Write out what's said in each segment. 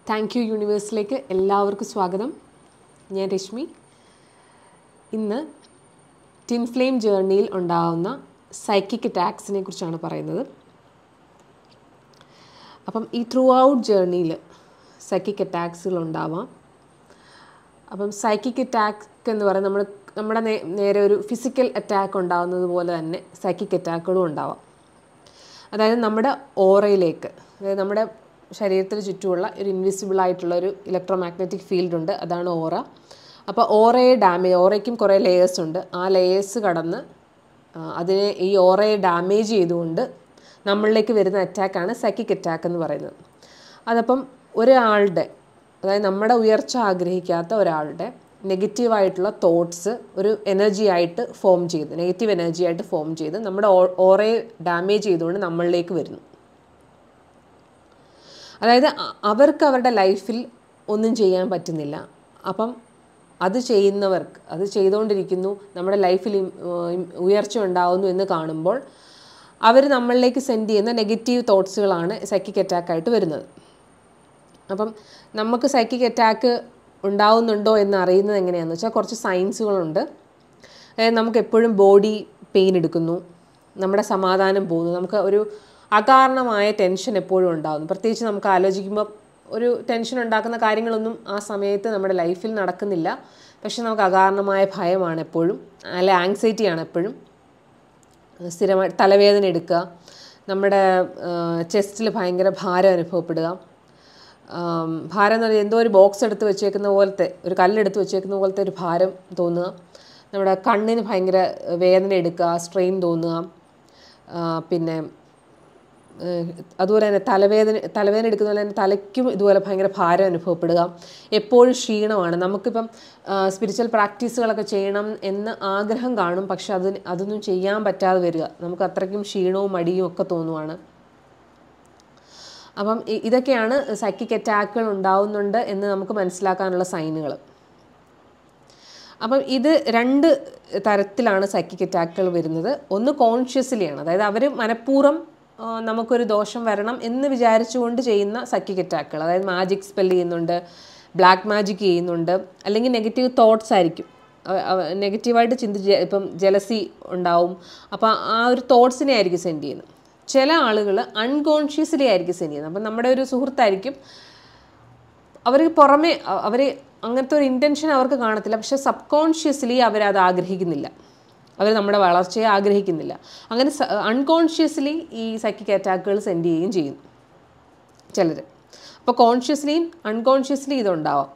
thank you യൂണിവേഴ്സിലേക്ക് എല്ലാവർക്കും സ്വാഗതം ഞാൻ രശ്മി ഇന്ന് ടിൻ ഫ്ലെയിം ജേർണിയിൽ ഉണ്ടാകുന്ന സൈക്കിക് അറ്റാക്സിനെ കുറിച്ചാണ് പറയുന്നത് അപ്പം ഈ ത്രൂ ഔട്ട് ജേർണിയിൽ സൈക്കിക് അറ്റാക്സുകൾ ഉണ്ടാവാം അപ്പം സൈക്കിക് അറ്റാക്ക് എന്ന് പറയുന്നത് നമ്മൾ നമ്മുടെ നേ- നേരെ ഒരു ഫിസിക്കൽ അറ്റാക്ക് ഉണ്ടാകുന്നത് പോലെ തന്നെ സൈക്കിക് അറ്റാക്കുകളും ഉണ്ടാവാം അതായത് നമ്മുടെ ഓറയിലേക്ക് അതായത് നമ്മുടെ ശരീരത്തിന് ചുറ്റുമുള്ള ഒരു ഇൻവിസിബിൾ ആയിട്ടുള്ള ഒരു ഇലക്ട്രോ മാഗ്നറ്റിക് ഫീൽഡ് ഉണ്ട് അതാണ് ഓറ അപ്പോൾ ഓറയെ ഡാമേജ് ഓറയ്ക്കും കുറേ ലെയേഴ്സ് ഉണ്ട് ആ ലെയേഴ്സ് കടന്ന് ആ, അതിനെ ഈ ഓറയെ ഡാമേജ് ചെയ്തുകൊണ്ട് നമ്മളിലേക്ക് വരുന്ന അറ്റാക്കാണ് സൈക്കിക് അറ്റാക്ക് എന്ന് പറയുന്നത് അതപ്പം ഒരാളുടെ അതായത് നമ്മുടെ ഉയർച്ച ആഗ്രഹിക്കാത്ത ഒരാളുടെ നെഗറ്റീവായിട്ടുള്ള തോട്ട്സ് ഒരു എനർജി ആയിട്ട് ഫോം ചെയ്ത് നെഗറ്റീവ് എനർജി ആയിട്ട് ഫോം ചെയ്ത് നമ്മുടെ ഓ- ഓറയെ ഡാമേജ് ചെയ്തുകൊണ്ട് നമ്മളിലേക്ക് വരുന്നു അതായത് അ- അവർക്ക് അവരുടെ ലൈഫിൽ ഒന്നും ചെയ്യാൻ പറ്റുന്നില്ല അപ്പം അത് ചെയ്യുന്നവർക്ക് അത് ചെയ്തുകൊണ്ടിരിക്കുന്നു നമ്മുടെ ലൈഫിൽ ഇം- ഉം ഉയർച്ച ഉണ്ടാകുന്നു എന്ന് കാണുമ്പോൾ അവർ നമ്മളിലേക്ക് സെൻഡ് ചെയ്യുന്ന നെഗറ്റീവ് തോട്ട്സുകളാണ് സൈക്കിക് അറ്റാക്കായിട്ട് വരുന്നത് അപ്പം നമുക്ക് സൈക്കിക് അറ്റാക്ക് ഉണ്ടാവുന്നുണ്ടോ എന്ന് അറിയുന്നത് എങ്ങനെയാണെന്ന് വെച്ചാൽ കുറച്ച് സയൻസുകളുണ്ട് അതായത് നമുക്ക് എപ്പോഴും ബോഡി പെയിൻ എടുക്കുന്നു നമ്മുടെ സമാധാനം പോകുന്നു നമുക്ക് ഒരു അകാരണമായ ടെൻഷൻ എപ്പോഴും ഉണ്ടാകുന്നു പ്രത്യേകിച്ച് നമുക്ക് ആലോചിക്കുമ്പോൾ ഒരു ടെൻഷൻ ഉണ്ടാക്കുന്ന കാര്യങ്ങളൊന്നും ആ സമയത്ത് നമ്മുടെ ലൈഫിൽ നടക്കുന്നില്ല പക്ഷെ നമുക്ക് അകാരണമായ ഭയമാണ് എപ്പോഴും അല്ലെ ആങ്സൈറ്റിയാണ് എപ്പോഴും സ്ഥിരമായി തലവേദന എടുക്കുക നമ്മുടെ ചെസ്റ്റിൽ ഭയങ്കര ഭാരം അനുഭവപ്പെടുക ആം, ഭാരം എന്ന് പറഞ്ഞാൽ എന്തോ ഒരു ബോക്സ് എടുത്ത് വെച്ചേക്കുന്ന പോലത്തെ ഒരു കല്ലെടുത്ത് വെച്ചേക്കുന്ന പോലത്തെ ഒരു ഭാരം തോന്നുക നമ്മുടെ കണ്ണിന് ഭയങ്കര വേദന എടുക്കുക സ്ട്രെയിൻ തോന്നുക ആ, പിന്നെ ഏഹ്, അതുപോലെ തന്നെ തലവേദന തലവേദന എടുക്കുന്ന പോലെ തന്നെ തലയ്ക്കും ഇതുപോലെ ഭയങ്കര ഭാരം അനുഭവപ്പെടുക എപ്പോഴും ക്ഷീണമാണ് നമുക്കിപ്പം സ്പിരിച്വൽ പ്രാക്ടീസുകളൊക്കെ ചെയ്യണം എന്ന് ആഗ്രഹം കാണും പക്ഷെ അതിന് അതൊന്നും ചെയ്യാൻ പറ്റാതെ വരിക നമുക്ക് അത്രയ്ക്കും ക്ഷീണവും മടിയും ഒക്കെ തോന്നുവാണ് അപ്പം ഇ- ഇതൊക്കെയാണ് സൈക്കിക് അറ്റാക്കുകൾ ഉണ്ടാവുന്നുണ്ട് എന്ന് നമുക്ക് മനസ്സിലാക്കാനുള്ള സൈനുകൾ അപ്പം ഇത് രണ്ട് തരത്തിലാണ് സൈക്കിക് അറ്റാക്കുകൾ വരുന്നത് ഒന്ന് കോൺഷ്യസ്ലിയാണ് അതായത് അവർ മനഃപൂർവ്വം ആ, നമുക്കൊരു ദോഷം വരണം എന്ന് വിചാരിച്ചുകൊണ്ട് ചെയ്യുന്ന സൈക്കിക് അറ്റാക്കുകൾ അതായത് മാജിക് സ്പെൽ ചെയ്യുന്നുണ്ട് ബ്ലാക്ക് മാജിക് ചെയ്യുന്നുണ്ട് അല്ലെങ്കിൽ നെഗറ്റീവ് തോട്ട്സ് ആയിരിക്കും നെഗറ്റീവായിട്ട് ചിന്തിച്ച് ഇപ്പം ജലസി ഉണ്ടാവും അപ്പോൾ ആ ഒരു തോട്ട്സിനെ ആയിരിക്കും സെൻഡ് ചെയ്യുന്നത് ചില ആളുകൾ അൺകോൺഷ്യസ്ലി ആയിരിക്കും സെൻഡ് ചെയ്യുന്നത് അപ്പം നമ്മുടെ ഒരു സുഹൃത്തായിരിക്കും അവർ പുറമേ അവർ അങ്ങനത്തെ ഒരു ഇൻറ്റൻഷൻ അവർക്ക് കാണത്തില്ല പക്ഷെ സബ് കോൺഷ്യസ്ലി അവരത് ആഗ്രഹിക്കുന്നില്ല അവർ നമ്മുടെ വളർച്ചയെ ആഗ്രഹിക്കുന്നില്ല അങ്ങനെ അൺകോൺഷ്യസ്ലി ഈ സൈക്കിക് അറ്റാക്കുകൾ സെൻഡ് ചെയ്യുകയും ചെയ്യും ചിലർ അപ്പോൾ കോൺഷ്യസ്ലിയും അൺകോൺഷ്യസ്ലി ഇതുണ്ടാവാം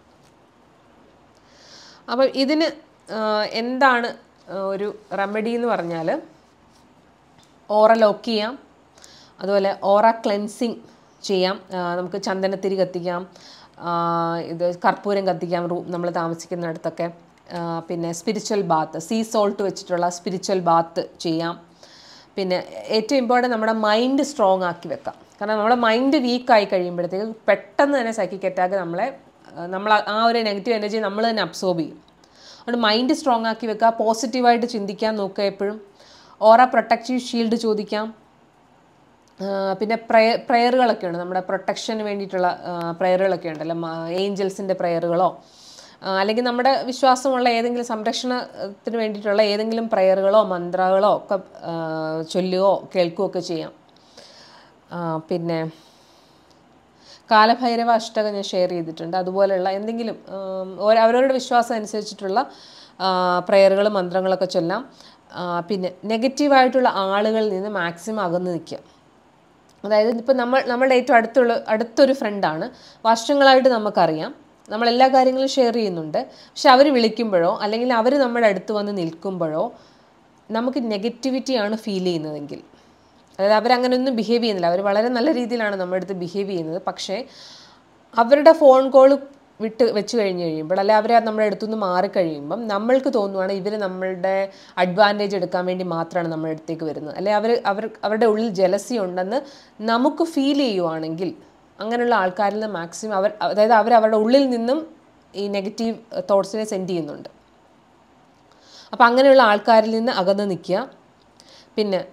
അപ്പം ഇതിന് ആ, എന്താണ് ആ, ഒരു റെമഡി എന്ന് പറഞ്ഞാൽ ഓറ ലോക്ക് ചെയ്യാം അതുപോലെ ഓറ ക്ലെൻസിങ് ചെയ്യാം ആ, നമുക്ക് ചന്ദനത്തിരി കത്തിക്കാം ആ, ഇത് കർപ്പൂരം കത്തിക്കാം റൂ നമ്മൾ താമസിക്കുന്നിടത്തൊക്കെ ആ, പിന്നെ സ്പിരിച്വൽ ബാത്ത് സീ സോൾട്ട് വെച്ചിട്ടുള്ള സ്പിരിച്വൽ ബാത്ത് ചെയ്യാം പിന്നെ ഏറ്റവും ഇമ്പോർട്ടൻ്റ് നമ്മുടെ മൈൻഡ് സ്ട്രോങ് ആക്കി വെക്കാം കാരണം നമ്മുടെ മൈൻഡ് വീക്കായി കഴിയുമ്പോഴത്തേക്ക് പെട്ടെന്ന് തന്നെ സൈക്കിക് അറ്റാക്ക് നമ്മളെ ആ, നമ്മൾ ആ- ആ ഒരു നെഗറ്റീവ് എനർജി നമ്മൾ തന്നെ അബ്സോർബ് ചെയ്യും അതുകൊണ്ട് മൈൻഡ് സ്ട്രോങ് ആക്കി വെക്കുക പോസിറ്റീവായിട്ട് ചിന്തിക്കാൻ നോക്കുക എപ്പോഴും ഓറ പ്രൊട്ടക്റ്റീവ് ഷീൽഡ് ചോദിക്കാം ആ, പിന്നെ പ്രയ പ്രയറുകളൊക്കെ ഉണ്ട് നമ്മുടെ പ്രൊട്ടക്ഷന് വേണ്ടിയിട്ടുള്ള പ്രയറുകളൊക്കെ ഉണ്ടല്ലോ ഏഞ്ചൽസിൻ്റെ പ്രയറുകളോ അല്ലെങ്കിൽ നമ്മുടെ വിശ്വാസമുള്ള ഏതെങ്കിലും സംരക്ഷണത്തിന് വേണ്ടിയിട്ടുള്ള ഏതെങ്കിലും പ്രയറുകളോ മന്ത്രകളോ ഒക്കെ ആ, ചൊല്ലുകയോ കേൾക്കുകയോ ഒക്കെ ചെയ്യാം ആ, പിന്നെ കാലഭൈരവ അഷ്ടകം ഞാൻ ഷെയർ ചെയ്തിട്ടുണ്ട് അതുപോലെയുള്ള എന്തെങ്കിലും ഉം, ഓരോ- അവരവരുടെ വിശ്വാസം അനുസരിച്ചിട്ടുള്ള പ്രയറുകൾ മന്ത്രങ്ങളൊക്കെ ചൊല്ലാം ആ, പിന്നെ നെഗറ്റീവായിട്ടുള്ള ആളുകളിൽ നിന്ന് മാക്സിമം അകന്ന് നിൽക്കുക അതായത് ഇപ്പം നമ്മൾ നമ്മളുടെ ഏറ്റവും അടുത്തുള്ള അടുത്തൊരു ഫ്രണ്ടാണ് വർഷങ്ങളായിട്ട് നമുക്കറിയാം നമ്മൾ എല്ലാ കാര്യങ്ങളും ഷെയർ ചെയ്യുന്നുണ്ട് പക്ഷെ അവർ വിളിക്കുമ്പോഴോ അല്ലെങ്കിൽ അവർ നമ്മുടെ അടുത്ത് വന്ന് നിൽക്കുമ്പോഴോ നമുക്ക് നെഗറ്റിവിറ്റിയാണ് ഫീൽ ചെയ്യുന്നതെങ്കിൽ അതായത് അവരങ്ങനെയൊന്നും ബിഹേവ് ചെയ്യുന്നില്ല അവർ വളരെ നല്ല രീതിയിലാണ് നമ്മുടെ അടുത്ത് ബിഹേവ് ചെയ്യുന്നത് പക്ഷേ അവരുടെ ഫോൺ കോൾ വിട്ട് വെച്ച് കഴിഞ്ഞ് കഴിയുമ്പോൾ അല്ലെ അവർ നമ്മുടെ അടുത്തുനിന്ന് മാറിക്കഴിയുമ്പം നമ്മൾക്ക് തോന്നുവാണ് ഇവർ നമ്മളുടെ അഡ്വാൻറ്റേജ് എടുക്കാൻ വേണ്ടി മാത്രമാണ് നമ്മുടെ അടുത്തേക്ക് വരുന്നത് അല്ലെ അവർ അവർ അവരുടെ ഉള്ളിൽ ജലസി ഉണ്ടെന്ന് നമുക്ക് ഫീൽ ചെയ്യുവാണെങ്കിൽ അങ്ങനെയുള്ള ആൾക്കാരിൽ നിന്ന് മാക്സിമം അവർ അതായത് അവർ അവരുടെ ഉള്ളിൽ നിന്നും ഈ നെഗറ്റീവ് തോട്ട്സിനെ സെൻഡ് ചെയ്യുന്നുണ്ട് അപ്പോൾ അങ്ങനെയുള്ള ആൾക്കാരിൽ നിന്ന് അകന്ന് നിൽക്കുക പിന്നെ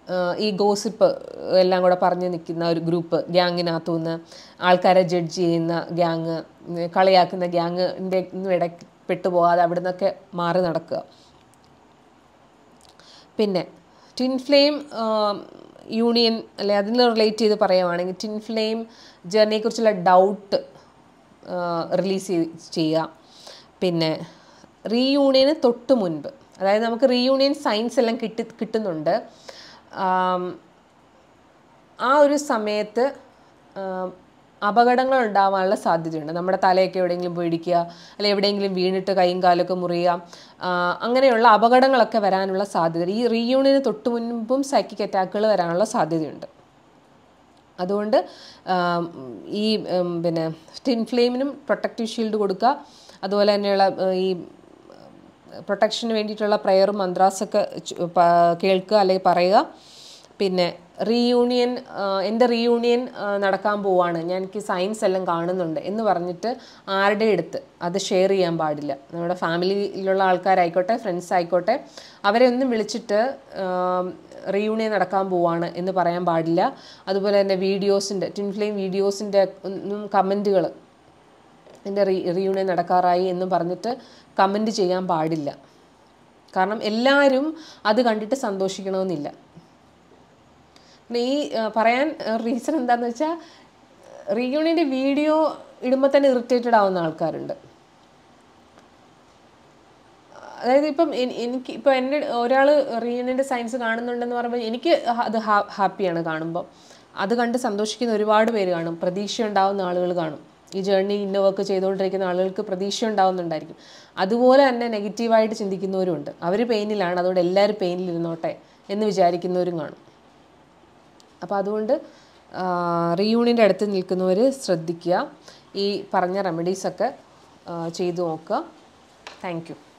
ഈ ഗോസിപ്പ് എല്ലാം കൂടെ പറഞ്ഞു നിൽക്കുന്ന ഒരു ഗ്രൂപ്പ് ഗ്യാങ്ങിനകത്തു നിന്ന് ആൾക്കാരെ ജഡ്ജ് ചെയ്യുന്ന ഗ്യാങ് കളിയാക്കുന്ന ഗ്യാങ്ങിൻ്റെ ഒന്നും ഇടയ്ക്ക് പെട്ടുപോകാതെ അവിടെ നിന്നൊക്കെ മാറി നടക്കുക പിന്നെ ട്വിൻ ഫ്ലെയിം യൂണിയൻ അല്ലെ അതിന് റിലേറ്റ് ചെയ്ത് പറയുവാണെങ്കിൽ ട്വിൻ ഫ്ലെയിം ജേർണിയെക്കുറിച്ചുള്ള ഡൗട്ട് റിലീസ് ചെയ്യുക പിന്നെ റീയൂണിയന് തൊട്ട് മുൻപ് അതായത് നമുക്ക് റീയൂണിയൻ സയൻസ് എല്ലാം കിട്ടി കിട്ടുന്നുണ്ട് ആം, ആ ഒരു സമയത്ത് ആം, അപകടങ്ങൾ ഉണ്ടാവാനുള്ള സാധ്യതയുണ്ട് നമ്മുടെ തലയൊക്കെ എവിടെയെങ്കിലും പോയി ഇടിക്കുക അല്ലെങ്കിൽ എവിടെയെങ്കിലും വീണിട്ട് കൈയും കാലൊക്കെ മുറിയുക ആ, അങ്ങനെയുള്ള അപകടങ്ങളൊക്കെ വരാനുള്ള സാധ്യത ഈ റീയൂണിയന് തൊട്ട് മുൻപും സൈക്കിക് അറ്റാക്കുകൾ വരാനുള്ള സാധ്യതയുണ്ട് അതുകൊണ്ട് ആം, ഈ ഉം, പിന്നെ സ്റ്റിൻ ഫ്ലെയിമിനും പ്രൊട്ടക്റ്റീവ് ഷീൽഡ് കൊടുക്കുക അതുപോലെ തന്നെയുള്ള ഏർ, ഈ പ്രൊട്ടക്ഷന് വേണ്ടിയിട്ടുള്ള പ്രയറും മന്ത്രാസൊക്കെ ചു- പ- കേൾക്കുക അല്ലെങ്കിൽ പറയുക പിന്നെ റീയൂണിയൻ എൻ്റെ റീയൂണിയൻ നടക്കാൻ പോവാണ് ഞാൻ എനിക്ക് സയൻസ് എല്ലാം കാണുന്നുണ്ട് എന്ന് പറഞ്ഞിട്ട് ആരുടെ അടുത്ത് അത് ഷെയർ ചെയ്യാൻ പാടില്ല നമ്മുടെ ഫാമിലിയിലുള്ള ആൾക്കാരായിക്കോട്ടെ ഫ്രണ്ട്സ് ആയിക്കോട്ടെ അവരെ ഒന്നും വിളിച്ചിട്ട് റീയൂണിയൻ നടക്കാൻ പോവാണ് എന്ന് പറയാൻ പാടില്ല അതുപോലെ തന്നെ വീഡിയോസിൻ്റെ ട്വിൻ ഫ്ലെയിം വീഡിയോസിൻ്റെ ഒന്നും കമൻറ്റുകൾ എൻ്റെ റീ റീയൂണിയൻ നടക്കാറായി എന്നും പറഞ്ഞിട്ട് കമൻറ്റ് ചെയ്യാൻ പാടില്ല കാരണം എല്ലാവരും അത് കണ്ടിട്ട് സന്തോഷിക്കണമെന്നില്ല പിന്നെ ഈ ആ, പറയാൻ റീസൺ എന്താണെന്ന് വെച്ചാൽ റീയൂണിയൻ്റെ വീഡിയോ ഇടുമ്പോൾ തന്നെ ഇറിറ്റേറ്റഡ് ആവുന്ന ആൾക്കാരുണ്ട് അതായത് ഇപ്പം എനി- എനിക്ക് ഇപ്പം എൻ്റെ ഒരാൾ റീയൂണിയൻ്റെ സയൻസ് കാണുന്നുണ്ടെന്ന് പറയുമ്പോൾ എനിക്ക് അത് ഹാ- ഹാപ്പിയാണ് കാണുമ്പോൾ അത് കണ്ട് സന്തോഷിക്കുന്ന ഒരുപാട് പേര് കാണും പ്രതീക്ഷ ഉണ്ടാവുന്ന ആളുകൾ കാണും ഈ ജേർണി ഇന്ന വർക്ക് ചെയ്തുകൊണ്ടിരിക്കുന്ന ആളുകൾക്ക് പ്രതീക്ഷ ഉണ്ടാവുന്നുണ്ടായിരിക്കും അതുപോലെ തന്നെ നെഗറ്റീവായിട്ട് ചിന്തിക്കുന്നവരുണ്ട് അവർ പെയിനിലാണ് അതുകൊണ്ട് എല്ലാവരും പെയിനിൽ ഇരുന്നോട്ടെ എന്ന് വിചാരിക്കുന്നവരും കാണും അപ്പോൾ അതുകൊണ്ട് റീയൂണിയൻ്റെ അടുത്ത് നിൽക്കുന്നവർ ശ്രദ്ധിക്കുക ഈ പറഞ്ഞ റെമഡീസൊക്കെ ചെയ്തു നോക്കുക താങ്ക് യു